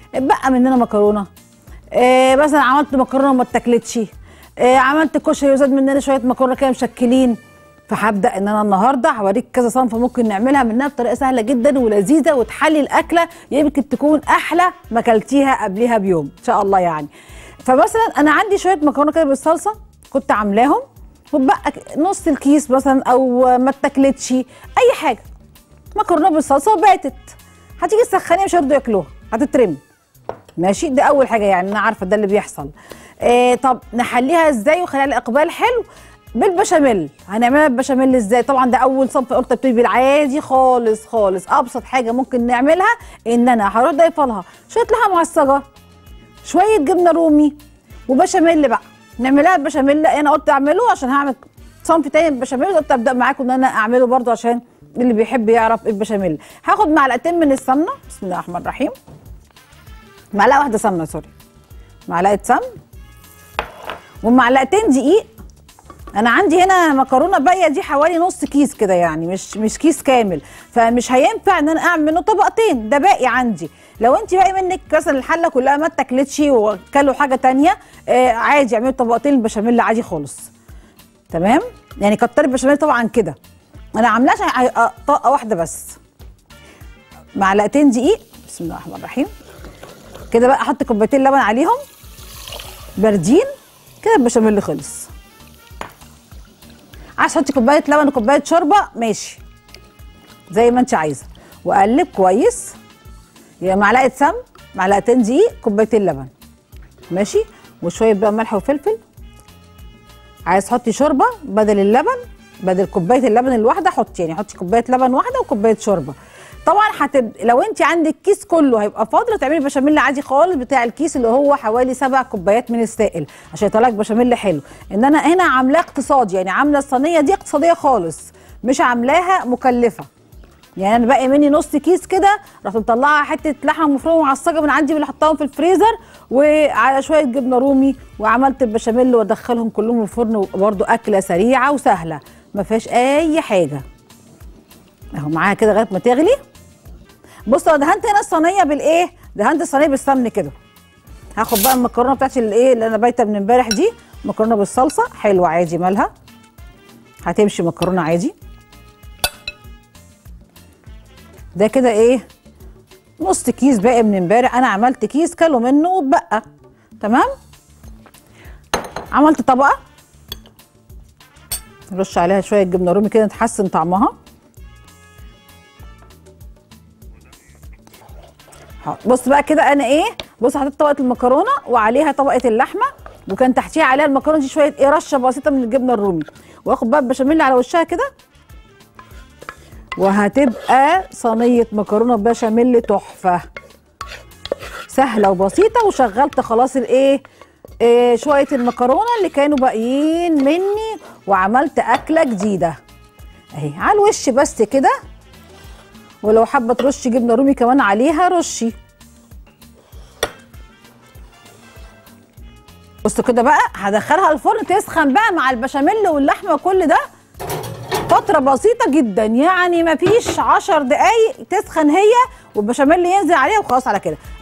بقى مننا مكرونه آه مثلا عملت مكرونه وما اتاكلتش آه عملت كشري وزاد مننا شويه مكرونه كده مشكلين فهبدا ان انا النهارده هوريك كذا صنف ممكن نعملها منها بطريقه سهله جدا ولذيذه وتحلي الاكله يمكن تكون احلى ما اكلتيها قبلها بيوم ان شاء الله يعني فمثلا انا عندي شويه مكرونه كده بالصلصه كنت عاملاهم وبقى نص الكيس مثلا او ما اتاكلتش اي حاجه مكرونه بالصلصه وباتت هتيجي تسخنيها مش هيرضوا ياكلوها هتترمي ماشي ده اول حاجه يعني انا عارفه ده اللي بيحصل إيه طب نحليها ازاي وخليها الاقبال حلو بالبشاميل هنعملها بالبشاميل ازاي طبعا ده اول صنف قلت ابتدي بالعادي خالص خالص ابسط حاجه ممكن نعملها ان انا هروح ضايفه لها شويه لحمه معصجه شويه جبنه رومي وبشاميل بقى نعملها بشاميل انا قلت اعمله عشان هعمل صنف تاني بالبشاميل قلت ابدا معاكم ان انا اعمله برضو عشان اللي بيحب يعرف البشاميل هاخد معلقتين من السمنه بسم الله الرحمن الرحيم معلقه واحده سمنه سوري معلقه سمن ومعلقتين دقيق انا عندي هنا مكرونه باقيه دي حوالي نص كيس كده يعني مش مش كيس كامل فمش هينفع ان انا اعمل منه طبقتين ده باقي عندي لو انت باقي منك مثلا الحله كلها ما اتاكلتش وكلوا حاجه تانية آه عادي اعملوا طبقتين البشاميل عادي خالص تمام يعني كتري البشاميل طبعا كده انا عاملاه عشان طاقه واحده بس معلقتين دقيق بسم الله الرحمن الرحيم كده بقى احط كوبايتين لبن عليهم باردين كده البشاميل خلص عايز تحطي كوبايه لبن وكوبايه شوربه ماشي زي ما انت عايزه واقلب كويس يا معلقه سمن معلقتين دقيق كوبايتين لبن ماشي وشويه بقى ملح وفلفل عايز تحطي شوربه بدل اللبن بدل كوبايه اللبن الواحده حطي يعني حطي كوبايه لبن واحده وكوبايه شوربه طبعا هتب... لو انت عندك كيس كله هيبقى فاضل تعملي بشاميل عادي خالص بتاع الكيس اللي هو حوالي سبع كوبايات من السائل عشان يطلع لك بشاميل حلو ان انا هنا عاملاه اقتصادي يعني عامله الصينيه دي اقتصاديه خالص مش عاملاها مكلفه يعني انا باقي مني نص كيس كده رحت مطلعه حته لحمه مفرومه معصجه من عندي واللي حطاهم في الفريزر وعلى شويه جبنه رومي وعملت البشاميل وادخلهم كلهم الفرن برده اكله سريعه وسهله ما فيهاش اي حاجه اهو معاها كده لغايه ما تغلي بصوا انا دهنت هنا الصينيه بالايه دهنت الصينيه بالسمن كده هاخد بقى المكرونه بتاعتي الايه اللي انا بايته من امبارح دي مكرونه بالصلصه حلوه عادي مالها هتمشي مكرونه عادي ده كده ايه نص كيس باقي من امبارح انا عملت كيس كلوا منه واتبقى تمام عملت طبقه نرش عليها شويه جبنه رومي كده تحسن طعمها بص بقى كده انا ايه بص حطيت طبقه المكرونه وعليها طبقه اللحمه وكان تحتيها عليها المكرونه دي شويه ايه رشه بسيطه من الجبنه الرومي واخد بقى البشاميل على وشها كده وهتبقى صينيه مكرونه بشاميل تحفه سهله وبسيطه وشغلت خلاص الايه إيه شويه المكرونه اللي كانوا باقيين مني وعملت اكله جديده اهي على الوش بس كده ولو حابه ترشي جبنه رومي كمان عليها رشي بصوا كده بقى هدخلها الفرن تسخن بقى مع البشاميل واللحمه وكل ده فتره بسيطه جدا يعني مفيش عشر دقايق تسخن هي والبشاميل ينزل عليها وخلاص على كده